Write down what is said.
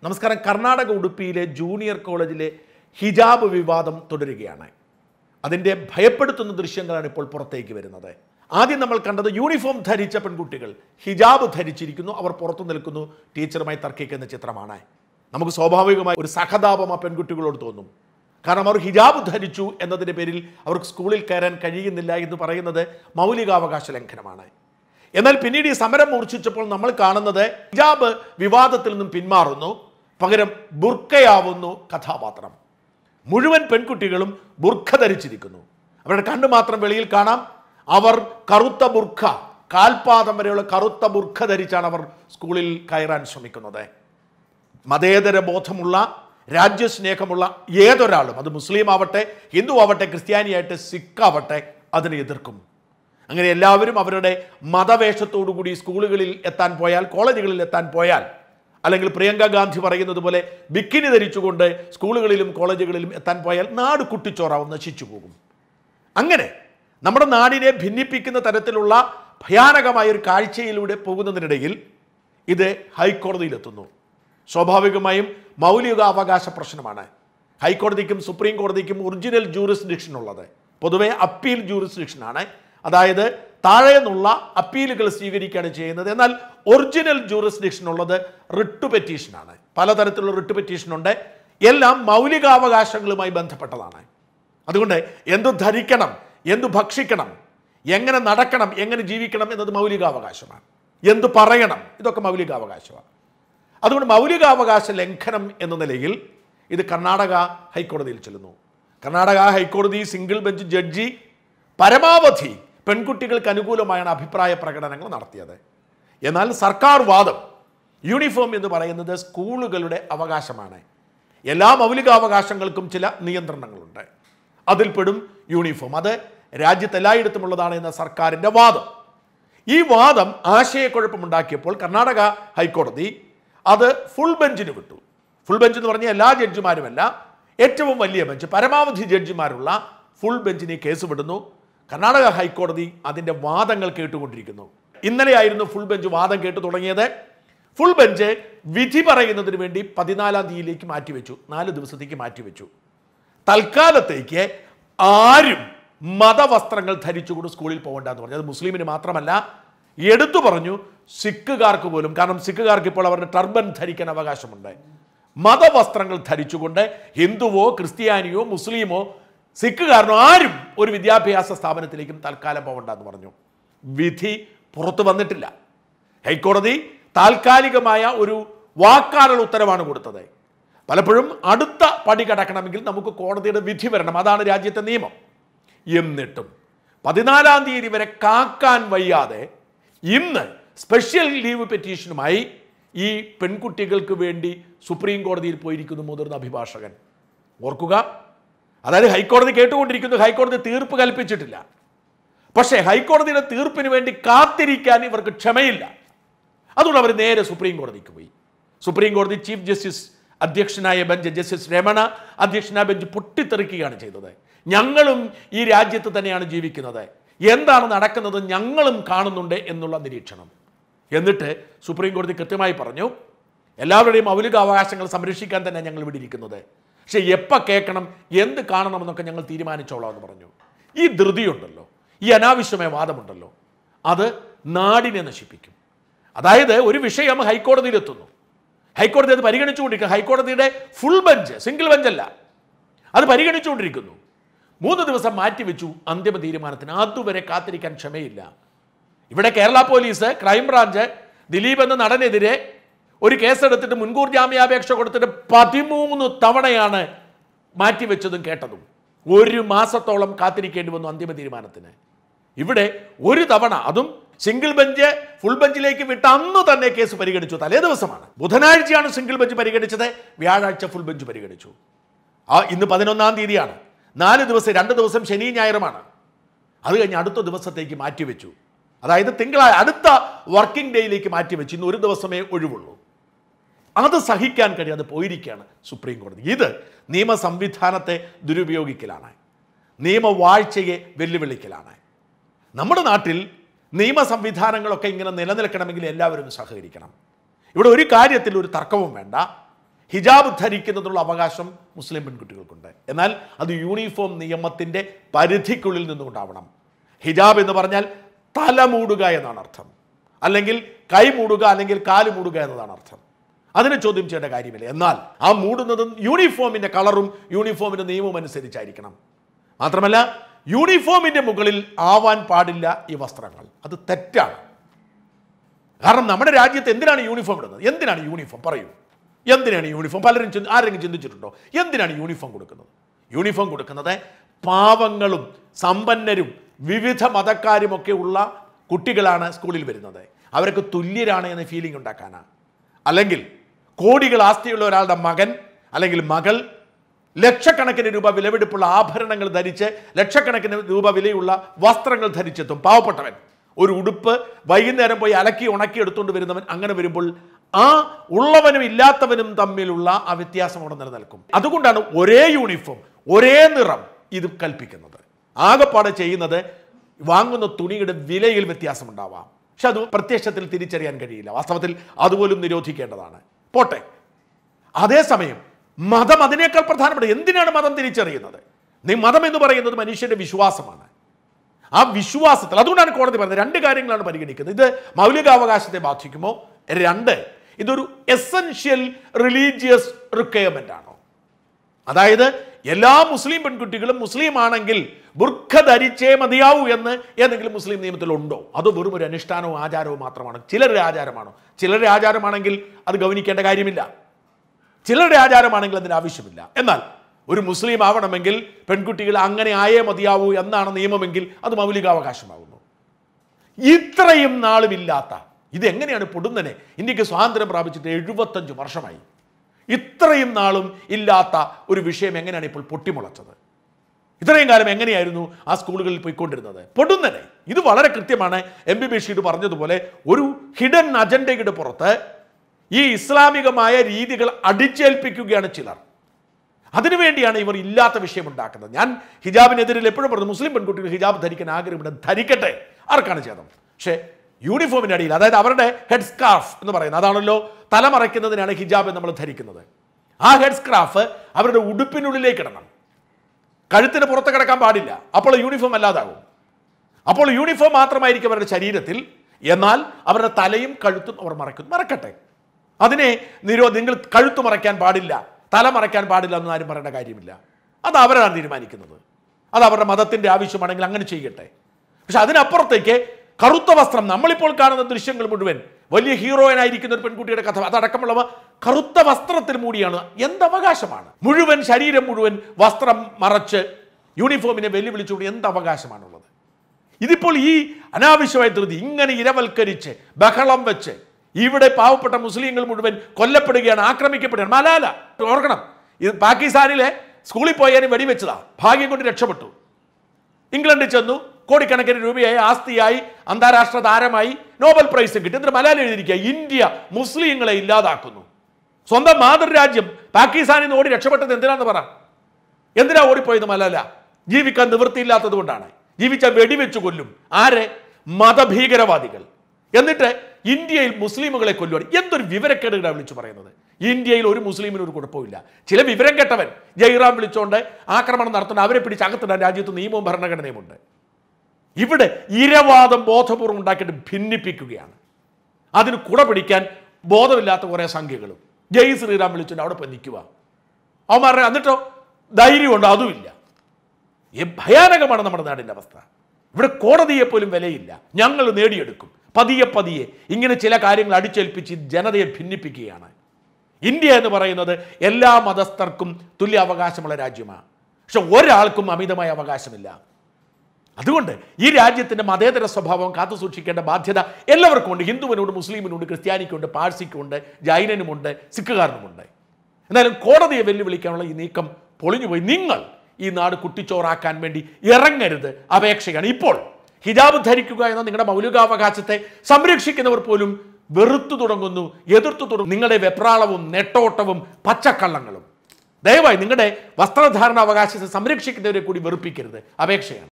നമസ്കാരം കർണാടക ഉടുപ്പിയിലെ ജൂനിയർ കോളേജിലെ ഹിജാബ് വിവാദം തുടരുകയാണ് അതിൻ്റെ ഭയപ്പെടുത്തുന്ന ദൃശ്യങ്ങളാണ് ഇപ്പോൾ പുറത്തേക്ക് വരുന്നത് ആദ്യം നമ്മൾ കണ്ടത് യൂണിഫോം ധരിച്ച പെൺകുട്ടികൾ ഹിജാബ് ധരിച്ചിരിക്കുന്നു അവർ പുറത്തു നിൽക്കുന്നു ടീച്ചറുമായി തർക്കിക്കുന്ന ചിത്രമാണ് നമുക്ക് സ്വാഭാവികമായി ഒരു സഹതാപം ആ പെൺകുട്ടികളോട് തോന്നും കാരണം അവർ ഹിജാബ് ധരിച്ചു എന്നതിൻ്റെ പേരിൽ അവർക്ക് സ്കൂളിൽ കയറാൻ കഴിയുന്നില്ല എന്ന് പറയുന്നത് മൗലികാവകാശ ലംഘനമാണ് എന്നാൽ പിന്നീട് ഈ സമരം മൂർച്ഛിച്ചപ്പോൾ നമ്മൾ കാണുന്നത് ഹിജാബ് വിവാദത്തിൽ നിന്നും പിന്മാറുന്നു പകരം ബുർക്കയാവുന്നു കഥാപാത്രം മുഴുവൻ പെൺകുട്ടികളും ബുർഖ ധരിച്ചിരിക്കുന്നു അവരുടെ കണ്ണു മാത്രം വെളിയിൽ കാണാം അവർ കറുത്ത ബുർഖ കാൽപാദം വരെയുള്ള കറുത്ത ബുർഖ ധരിച്ചാണ് അവർ സ്കൂളിൽ കയറാൻ ശ്രമിക്കുന്നത് മതേതര ബോധമുള്ള രാജ്യസ്നേഹമുള്ള ഏതൊരാളും അത് മുസ്ലിം ആവട്ടെ ഹിന്ദു ആവട്ടെ ക്രിസ്ത്യാനിയായിട്ട് സിഖ് ആവട്ടെ അതിനെ എതിർക്കും അങ്ങനെ എല്ലാവരും അവരുടെ മതവേഷത്തോടുകൂടി സ്കൂളുകളിൽ എത്താൻ പോയാൽ കോളേജുകളിൽ എത്താൻ പോയാൽ അല്ലെങ്കിൽ പ്രിയങ്ക ഗാന്ധി പറയുന്നത് പോലെ ബിക്കിനി ധരിച്ചുകൊണ്ട് സ്കൂളുകളിലും കോളേജുകളിലും എത്താൻ പോയാൽ നാട് കുട്ടിച്ചോറാവും നശിച്ചു പോകും അങ്ങനെ നമ്മുടെ നാടിനെ ഭിന്നിപ്പിക്കുന്ന തരത്തിലുള്ള ഭയാനകമായ ഒരു കാഴ്ചയിലൂടെ പോകുന്നതിനിടയിൽ ഇത് ഹൈക്കോടതിയിലെത്തുന്നു സ്വാഭാവികമായും മൗലികാവകാശ പ്രശ്നമാണ് ഹൈക്കോടതിക്കും സുപ്രീം കോടതിക്കും ഒറിജിനൽ ജൂറിസ്ഡിക്ഷൻ ഉള്ളത് പൊതുവെ അപ്പീൽ ജൂറിസ്ഡിക്ഷനാണ് അതായത് താഴെ നിന്നുള്ള അപ്പീലുകൾ സ്വീകരിക്കുകയാണ് ചെയ്യുന്നത് എന്നാൽ ഒറിജിനൽ ജൂറിസ്ഡിക്ഷൻ ഉള്ളത് റിട്ട് പെറ്റീഷനാണ് പലതരത്തിലുള്ള റിട്ട് പെറ്റീഷൻ ഉണ്ട് എല്ലാം മൗലികാവകാശങ്ങളുമായി ബന്ധപ്പെട്ടതാണ് അതുകൊണ്ട് എന്തു ധരിക്കണം എന്തു ഭക്ഷിക്കണം എങ്ങനെ നടക്കണം എങ്ങനെ ജീവിക്കണം എന്നത് മൗലികാവകാശമാണ് എന്തു പറയണം ഇതൊക്കെ മൗലികാവകാശമാണ് അതുകൊണ്ട് മൗലികാവകാശ ലംഘനം എന്ന നിലയിൽ ഇത് കർണാടക ഹൈക്കോടതിയിൽ ചെല്ലുന്നു കർണാടക ഹൈക്കോടതി സിംഗിൾ ബെഞ്ച് ജഡ്ജി പരമാവധി പെൺകുട്ടികൾക്ക് അനുകൂലമായാണ് അഭിപ്രായ പ്രകടനങ്ങൾ നടത്തിയത് എന്നാൽ സർക്കാർ വാദം യൂണിഫോം എന്ന് പറയുന്നത് സ്കൂളുകളുടെ അവകാശമാണ് എല്ലാ മൗലികാവകാശങ്ങൾക്കും ചില നിയന്ത്രണങ്ങളുണ്ട് അതിൽപ്പെടും യൂണിഫോം അത് രാജ്യത്ത് എല്ലായിടത്തുമുള്ളതാണ് എന്ന സർക്കാരിൻ്റെ വാദം ഈ വാദം ആശയക്കുഴപ്പമുണ്ടാക്കിയപ്പോൾ കർണാടക ഹൈക്കോടതി അത് ഫുൾ ബെഞ്ചിന് വിട്ടു ഫുൾ ബെഞ്ച് എന്ന് പറഞ്ഞാൽ എല്ലാ ജഡ്ജിമാരുമല്ല ഏറ്റവും വലിയ ബെഞ്ച് പരമാവധി ജഡ്ജിമാരുള്ള ഫുൾ ബെഞ്ചിനെ കേസ് വിടുന്നു കർണാടക ഹൈക്കോടതി അതിൻ്റെ വാദങ്ങൾ കേട്ടുകൊണ്ടിരിക്കുന്നു ഇന്നലെയായിരുന്നു ഫുൾ ബെഞ്ച് വാദം കേട്ടു തുടങ്ങിയത് ഫുൾ ബെഞ്ച് വിധി പറയുന്നതിന് വേണ്ടി പതിനാലാം തീയതിയിലേക്ക് മാറ്റിവെച്ചു നാല് ദിവസത്തേക്ക് മാറ്റിവെച്ചു തൽക്കാലത്തേക്ക് ആരും മതവസ്ത്രങ്ങൾ ധരിച്ചുകൊണ്ട് സ്കൂളിൽ പോകണ്ട എന്ന് പറഞ്ഞു അത് മുസ്ലിമിന് മാത്രമല്ല എടുത്തു പറഞ്ഞു സിഖുകാർക്ക് പോലും കാരണം സിഖുകാർക്ക് ഇപ്പോൾ അവരുടെ ടർബൻ ധരിക്കാൻ അവകാശമുണ്ട് മതവസ്ത്രങ്ങൾ ധരിച്ചുകൊണ്ട് ഹിന്ദുവോ ക്രിസ്ത്യാനിയോ മുസ്ലിമോ സിഖുകാരനോ ആരും ഒരു വിദ്യാഭ്യാസ സ്ഥാപനത്തിലേക്കും തൽക്കാലം പോകണ്ട എന്ന് പറഞ്ഞു വിധി പുറത്തു വന്നിട്ടില്ല ഹൈക്കോടതി താൽക്കാലികമായ ഒരു വാക്കാലുള്ള ഉത്തരവാണ് കൊടുത്തത് പലപ്പോഴും അടുത്ത പടി കടക്കണമെങ്കിൽ നമുക്ക് കോടതിയുടെ വിധി വരണം അതാണ് രാജ്യത്തെ നിയമം എന്നിട്ടും പതിനാലാം തീയതി വരെ കാക്കാൻ വയ്യാതെ ഇന്ന് സ്പെഷ്യൽ ലീവ് പെറ്റീഷനുമായി ഈ പെൺകുട്ടികൾക്ക് വേണ്ടി സുപ്രീം കോടതിയിൽ പോയിരിക്കുന്നു മുതിർന്ന അഭിഭാഷകൻ ഓർക്കുക അതായത് ഹൈക്കോടതി കേട്ടുകൊണ്ടിരിക്കുന്നു ഹൈക്കോടതി തീർപ്പ് കൽപ്പിച്ചിട്ടില്ല പക്ഷേ ഹൈക്കോടതിയുടെ തീർപ്പിന് വേണ്ടി കാത്തിരിക്കാൻ ഇവർക്ക് ക്ഷമയില്ല അതുകൊണ്ട് അവർ നേരെ സുപ്രീം കോടതിക്ക് പോയി സുപ്രീം കോടതി ചീഫ് ജസ്റ്റിസ് അധ്യക്ഷനായ ബെഞ്ച് ജസ്റ്റിസ് രമണ അധ്യക്ഷനായ ബെഞ്ച് പൊട്ടിത്തെറിക്കുകയാണ് ചെയ്തത് ഞങ്ങളും ഈ രാജ്യത്ത് തന്നെയാണ് ജീവിക്കുന്നത് എന്താണ് നടക്കുന്നത് ഞങ്ങളും കാണുന്നുണ്ട് എന്നുള്ള നിരീക്ഷണം എന്നിട്ട് സുപ്രീം കോടതി കൃത്യമായി പറഞ്ഞു എല്ലാവരുടെയും മൗലിക അവകാശങ്ങൾ സംരക്ഷിക്കാൻ തന്നെ ഞങ്ങൾ ഇവിടെ ഇരിക്കുന്നത് പക്ഷെ എപ്പോൾ കേൾക്കണം എന്ത് കാണണമെന്നൊക്കെ ഞങ്ങൾ തീരുമാനിച്ചോളാം എന്ന് പറഞ്ഞു ഈ ധൃതിയുണ്ടല്ലോ ഈ അനാവശ്യമായ വാദമുണ്ടല്ലോ അത് നാടിനെ നശിപ്പിക്കും അതായത് ഒരു വിഷയം ഹൈക്കോടതിയിലെത്തുന്നു ഹൈക്കോടതി അത് പരിഗണിച്ചുകൊണ്ടിരിക്കുക ഹൈക്കോടതിയുടെ ഫുൾ ബെഞ്ച് സിംഗിൾ ബെഞ്ചല്ല അത് പരിഗണിച്ചുകൊണ്ടിരിക്കുന്നു മൂന്ന് ദിവസം മാറ്റിവെച്ചു അന്തിമ തീരുമാനത്തിന് അതുവരെ കാത്തിരിക്കാൻ ക്ഷമയില്ല ഇവിടെ കേരള പോലീസ് ക്രൈംബ്രാഞ്ച് ദിലീപ് എന്ന നടനെതിരെ ഒരു കേസെടുത്തിട്ട് മുൻകൂർ ജാമ്യാപേക്ഷ കൊടുത്തിട്ട് പതിമൂന്ന് തവണയാണ് മാറ്റിവെച്ചതും കേട്ടതും ഒരു മാസത്തോളം കാത്തിരിക്കേണ്ടി വന്നു അന്തിമ തീരുമാനത്തിന് ഇവിടെ ഒരു തവണ അതും സിംഗിൾ ബെഞ്ച് ഫുൾ ബെഞ്ചിലേക്ക് വിട്ട അന്ന് തന്നെ കേസ് പരിഗണിച്ചു തലേ ദിവസമാണ് ബുധനാഴ്ചയാണ് സിംഗിൾ ബെഞ്ച് പരിഗണിച്ചത് വ്യാഴാഴ്ച ഫുൾ ബെഞ്ച് പരിഗണിച്ചു ആ ഇന്ന് പതിനൊന്നാം തീയതിയാണ് നാല് ദിവസം രണ്ട് ദിവസം ശനി ഞായറുമാണ് അത് കഴിഞ്ഞ് അടുത്ത ദിവസത്തേക്ക് മാറ്റിവെച്ചു അതായത് തിങ്കളാഴ്ച അടുത്ത വർക്കിംഗ് ഡേയിലേക്ക് മാറ്റിവെച്ചു ഇന്ന് ഒരു ദിവസമേ ഒഴിവുള്ളൂ അത് സഹിക്കാൻ കഴിയാതെ പോയിരിക്കുകയാണ് സുപ്രീം കോടതി ഇത് നിയമ സംവിധാനത്തെ ദുരുപയോഗിക്കലാണ് നിയമവാഴ്ചയെ വെല്ലുവിളിക്കലാണ് നമ്മുടെ നാട്ടിൽ നിയമ സംവിധാനങ്ങളൊക്കെ ഇങ്ങനെ നിലനിൽക്കണമെങ്കിൽ എല്ലാവരും സഹകരിക്കണം ഇവിടെ ഒരു കാര്യത്തിൽ ഒരു തർക്കവും വേണ്ട ഹിജാബ് ധരിക്കുന്നതിനുള്ള അവകാശം മുസ്ലിം പെൺകുട്ടികൾക്കുണ്ട് എന്നാൽ അത് യൂണിഫോം നിയമത്തിൻ്റെ പരിധിക്കുള്ളിൽ നിന്നുകൊണ്ടാവണം ഹിജാബ് എന്ന് പറഞ്ഞാൽ തല മൂടുക എന്നാണ് അർത്ഥം അല്ലെങ്കിൽ കൈ മൂടുക അല്ലെങ്കിൽ കാല് മൂടുക എന്നതാണ് അർത്ഥം അതിനെ ചോദ്യം ചെയ്യേണ്ട കാര്യമില്ല എന്നാൽ ആ മൂടുന്നതും യൂണിഫോമിന്റെ കളറും യൂണിഫോമിന്റെ നിയമവും അനുസരിച്ചായിരിക്കണം മാത്രമല്ല യൂണിഫോമിന്റെ മുകളിൽ ആവാൻ പാടില്ല ഈ വസ്ത്രങ്ങൾ അത് തെറ്റാണ് കാരണം നമ്മുടെ രാജ്യത്ത് എന്തിനാണ് യൂണിഫോം ഇടുന്നത് എന്തിനാണ് യൂണിഫോം പറയൂ എന്തിനാണ് യൂണിഫോം പലരും ചിന്ത- ആരെങ്കിലും ചിന്തിച്ചിട്ടുണ്ടോ എന്തിനാണ് യൂണിഫോം കൊടുക്കുന്നത് യൂണിഫോം കൊടുക്കുന്നത് പാവങ്ങളും സമ്പന്നരും വിവിധ മതക്കാരുമൊക്കെ ഉള്ള കുട്ടികളാണ് സ്കൂളിൽ വരുന്നത് അവർക്ക് തുല്യരാണ് എന്ന ഫീലിംഗ് ഉണ്ടാക്കാനാണ് അല്ലെങ്കിൽ കോടികൾ ആസ്തിയുള്ള ഒരാളുടെ മകൻ അല്ലെങ്കിൽ മകൾ ലക്ഷക്കണക്കിന് രൂപ വിലപിടിപ്പുള്ള ആഭരണങ്ങൾ ധരിച്ച് ലക്ഷക്കണക്കിന് രൂപ വിലയുള്ള വസ്ത്രങ്ങൾ ധരിച്ചെത്തും പാവപ്പെട്ടവൻ ഒരു ഉടുപ്പ് വൈകുന്നേരം പോയി അലക്കി ഉണക്കി എടുത്തുകൊണ്ട് വരുന്നവൻ അങ്ങനെ വരുമ്പോൾ ആ ഉള്ളവനും ഇല്ലാത്തവനും തമ്മിലുള്ള ആ വ്യത്യാസം അവിടെ നിലനിൽക്കും അതുകൊണ്ടാണ് ഒരേ യൂണിഫോം ഒരേ നിറം ഇത് കൽപ്പിക്കുന്നത് ആകെപ്പാടെ ചെയ്യുന്നത് വാങ്ങുന്ന തുണിയുടെ വിലയിൽ വ്യത്യാസമുണ്ടാവാം പക്ഷെ അത് പ്രത്യക്ഷത്തിൽ തിരിച്ചറിയാൻ കഴിയില്ല വാസ്തവത്തിൽ അതുപോലും നിരോധിക്കേണ്ടതാണ് പോട്ടെ അതേസമയം മതം അതിനേക്കാൾ പ്രധാനപ്പെട്ട എന്തിനാണ് മതം തിരിച്ചറിയുന്നത് നീ മതം എന്ന് പറയുന്നത് മനുഷ്യന്റെ വിശ്വാസമാണ് ആ വിശ്വാസത്തിൽ അതുകൊണ്ടാണ് കോടതി പറയുന്നത് രണ്ട് കാര്യങ്ങളാണ് പരിഗണിക്കുന്നത് ഇത് മൗലികാവകാശത്തെ ബാധിക്കുമോ രണ്ട് ഇതൊരു എസെൻഷ്യൽ റിലീജിയസ് റിക്വയർമെന്റ് ആണോ അതായത് എല്ലാ മുസ്ലിം പെൺകുട്ടികളും മുസ്ലിം ആണെങ്കിൽ ബുർഖ ധരിച്ചേ മതിയാവൂ എന്ന് ഏതെങ്കിലും മുസ്ലിം നിയമത്തിലുണ്ടോ അത് വെറും ഒരു അനുഷ്ഠാനവും ആചാരവും മാത്രമാണ് ചിലരുടെ ആചാരമാണോ ചിലരുടെ ആചാരമാണെങ്കിൽ അത് ഗവനിക്കേണ്ട കാര്യമില്ല ചിലരുടെ ആചാരമാണെങ്കിൽ അതിന് ആവശ്യമില്ല എന്നാൽ ഒരു മുസ്ലിം ആവണമെങ്കിൽ പെൺകുട്ടികൾ അങ്ങനെ ആയേ മതിയാവൂ എന്നാണ് നിയമമെങ്കിൽ അത് മൗലികാവകാശമാകുന്നു ഇത്രയും നാളുമില്ലാത്ത ഇതെങ്ങനെയാണ് പൊടുന്നനെ ഇന്ത്യക്ക് സ്വാതന്ത്ര്യം പ്രാപിച്ചിട്ട് എഴുപത്തഞ്ച് വർഷമായി ഇത്രയും നാളും ഇല്ലാത്ത ഒരു വിഷയം എങ്ങനെയാണ് ഇപ്പോൾ പൊട്ടിമുളച്ചത് ഇത്രയും കാലം എങ്ങനെയായിരുന്നു ആ സ്കൂളുകളിൽ പോയിക്കൊണ്ടിരുന്നത് പൊടുന്നനെ ഇത് വളരെ കൃത്യമാണ് എം ബി ബഷീർ പറഞ്ഞതുപോലെ ഒരു ഹിഡൻ അജണ്ടയുടെ പുറത്ത് ഈ ഇസ്ലാമികമായ രീതികൾ അടിച്ചേൽപ്പിക്കുകയാണ് ചിലർ അതിനുവേണ്ടിയാണ് ഇവർ ഇല്ലാത്ത വിഷയം ഉണ്ടാക്കുന്നത് ഞാൻ ഹിജാബിനെതിരിൽ എപ്പോഴും പറഞ്ഞു മുസ്ലിം പെൺകുട്ടികൾ ഹിജാബ് ധരിക്കാൻ ആഗ്രഹമുണ്ട് ധരിക്കട്ടെ ആർക്കാണ് ചെയ്തത് പക്ഷേ യൂണിഫോമിൻ്റെ അടിയിൽ അതായത് അവരുടെ ഹെഡ് സ്കാർഫ് എന്ന് പറയുന്നത് അതാണല്ലോ തലമറയ്ക്കുന്നതിനാണ് ഹിജാബ് നമ്മൾ ധരിക്കുന്നത് ആ ഹെഡ് സ്കാർഫ് അവരുടെ ഉടുപ്പിനുള്ളിലേക്ക് ഇടണം കഴുത്തിന് പുറത്ത് കിടക്കാൻ പാടില്ല അപ്പോൾ യൂണിഫോം അല്ലാതാകും അപ്പോൾ യൂണിഫോം മാത്രമായിരിക്കും അവരുടെ ശരീരത്തിൽ എന്നാൽ അവരുടെ തലയും കഴുത്തും അവർ മറക്കും മറക്കട്ടെ അതിനെ നിരോ നിങ്ങൾ കഴുത്ത് മറയ്ക്കാൻ പാടില്ല തല മറയ്ക്കാൻ പാടില്ല എന്ന് ആരും പറയേണ്ട കാര്യമില്ല അത് അവരാണ് തീരുമാനിക്കുന്നത് അത് അവരുടെ മതത്തിന്റെ ആവശ്യമാണെങ്കിൽ അങ്ങനെ ചെയ്യട്ടെ പക്ഷെ അതിനപ്പുറത്തേക്ക് കറുത്ത വസ്ത്രം നമ്മളിപ്പോൾ കാണുന്ന ദൃശ്യങ്ങൾ മുഴുവൻ വലിയ ഹീറോയിനായിരിക്കുന്ന ഒരു പെൺകുട്ടിയുടെ കഥ അതടക്കമുള്ളവ കറുത്ത വസ്ത്രത്തിൽ മൂടിയാണ് എന്ത് അവകാശമാണ് മുഴുവൻ ശരീരം മുഴുവൻ വസ്ത്രം മറച്ച് യൂണിഫോമിനെ വെല്ലുവിളിച്ചുകൊണ്ട് എന്ത് അവകാശമാണുള്ളത് ഇതിപ്പോൾ ഈ അനാവശ്യമായ ധൃതി ഇങ്ങനെ ഇരവൽക്കരിച്ച് ബഹളം വെച്ച് ഇവിടെ പാവപ്പെട്ട മുസ്ലിങ്ങൾ മുഴുവൻ കൊല്ലപ്പെടുകയാണ് ആക്രമിക്കപ്പെടുകയാണ് മലാല ഓർക്കണം ഇത് പാകിസ്ഥാനിലെ സ്കൂളിൽ പോയാലും വെടിവെച്ചതാ ഭാഗ്യം കൊണ്ട് രക്ഷപ്പെട്ടു ഇംഗ്ലണ്ടിൽ ചെന്നു കോടിക്കണക്കിന് രൂപയായി ആസ്തിയായി അന്താരാഷ്ട്ര താരമായി നോബൽ പ്രൈസും കിട്ടി എന്നിട്ട് മലയാളം എഴുതിയിരിക്കുക ഇന്ത്യ മുസ്ലിങ്ങളെ ഇല്ലാതാക്കുന്നു സ്വന്തം മാതൃരാജ്യം പാകിസ്ഥാനിൽ നിന്ന് ഓടി രക്ഷപ്പെട്ടത് എന്തിനാന്ന് പറ എന്തിനാ ഓടിപ്പോയത് മലയാള ജീവിക്കാൻ നിവൃത്തിയില്ലാത്തത് കൊണ്ടാണ് ജീവിച്ച വെടിവെച്ച് കൊല്ലും ആരെ മതഭീകരവാദികൾ എന്നിട്ട് ഇന്ത്യയിൽ മുസ്ലിമുകളെ കൊല്ലുവാണ് എന്തൊരു വിവരക്കേടുകളാണ് വിളിച്ചു പറയുന്നത് ഇന്ത്യയിൽ ഒരു മുസ്ലിമിന് ഒരു കുഴപ്പമില്ല ചില വിവരം കെട്ടവൻ ജയ്റാം വിളിച്ചുകൊണ്ട് ആക്രമണം നടത്തുന്ന അവരെ പിടിച്ച് അകത്തിടാൻ രാജ്യത്ത് നിയമവും ഭരണഘടനയുമുണ്ട് ഇവിടെ ഇരവാദം ബോധപൂർവം ഉണ്ടാക്കിയിട്ട് ഭിന്നിപ്പിക്കുകയാണ് അതിന് കുട പിടിക്കാൻ ബോധമില്ലാത്ത കുറേ സംഖ്യകളും ജയ് ശ്രീറാം വിളിച്ചുകൊണ്ട് അവിടെ പോയി നിൽക്കുക അവന്മാരുടെ എന്നിട്ടോ ധൈര്യമുണ്ടോ അതുമില്ല ഈ ഭയാനകമാണ് നമ്മുടെ നാടിൻ്റെ അവസ്ഥ ഇവിടെ കോടതിയെ പോലും വിലയില്ല ഞങ്ങൾ നേടിയെടുക്കും പതിയെ പതിയെ ഇങ്ങനെ ചില കാര്യങ്ങൾ അടിച്ചേൽപ്പിച്ച് ജനതയെ ഭിന്നിപ്പിക്കുകയാണ് ഇന്ത്യ എന്ന് പറയുന്നത് എല്ലാ മതസ്ഥർക്കും തുല്യ അവകാശമുള്ള രാജ്യമാണ് പക്ഷെ ഒരാൾക്കും അമിതമായ അവകാശമില്ല അതുകൊണ്ട് ഈ രാജ്യത്തിന്റെ മതേതര സ്വഭാവം കാത്തു സൂക്ഷിക്കേണ്ട ബാധ്യത എല്ലാവർക്കും ഉണ്ട് ഹിന്ദുവിനുണ്ട് മുസ്ലിമിനുണ്ട് ക്രിസ്ത്യാനിക്കുണ്ട് പാഴ്സിക്കുണ്ട് ജൈനനുമുണ്ട് സിഖുകാരനുമുണ്ട് എന്നാലും കോടതിയെ വെല്ലുവിളിക്കാനുള്ള ഈ നീക്കം പൊളിഞ്ഞുപോയി നിങ്ങൾ ഈ നാട് കുട്ടിച്ചോറാക്കാൻ വേണ്ടി ഇറങ്ങരുത് അപേക്ഷയാണ് ഇപ്പോൾ ഹിജാബ് ധരിക്കുക എന്ന നിങ്ങളുടെ മൗലികാവകാശത്തെ സംരക്ഷിക്കുന്നവർ പോലും വെറുത്തു തുടങ്ങുന്നു എതിർത്തു തുടങ്ങുന്നു നിങ്ങളുടെ വെപ്രാളവും നെട്ടോട്ടവും പച്ചക്കള്ളങ്ങളും ദയവായി നിങ്ങളുടെ വസ്ത്രധാരണ അവകാശത്തെ സംരക്ഷിക്കുന്നവരെ കൂടി വെറുപ്പിക്കരുത് അപേക്ഷയാണ്